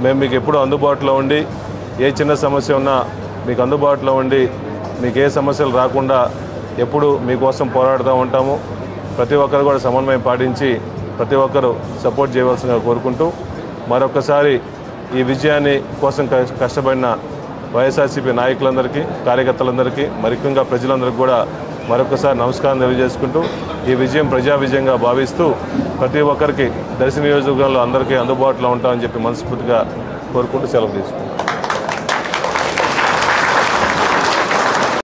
మేము మీకు ఎప్పుడూ అందుబాటులో ఉండి ఏ చిన్న సమస్య ఉన్నా మీకు అందుబాటులో ఉండి మీకు ఏ సమస్యలు రాకుండా ఎప్పుడు మీకోసం పోరాడుతూ ఉంటాము ప్రతి ఒక్కరు కూడా సమన్వయం పాటించి ప్రతి ఒక్కరు సపోర్ట్ చేయవలసిందిగా కోరుకుంటూ మరొకసారి ఈ విజయాన్ని కోసం కష్ట- కష్టపడిన వైఎస్ఆర్సీపీ నాయకులందరికీ కార్యకర్తలందరికీ మరికంగా ప్రజలందరికీ కూడా మరొకసారి నమస్కారం తెలియజేసుకుంటూ ఈ విజయం ప్రజా విజయంగా భావిస్తూ ప్రతి ఒక్కరికి దర్శన నియోజకవర్గంలో అందరికీ అందుబాటులో ఉంటామని చెప్పి మనస్ఫూర్తిగా కోరుకుంటూ సెలవు తీసుకుంటాం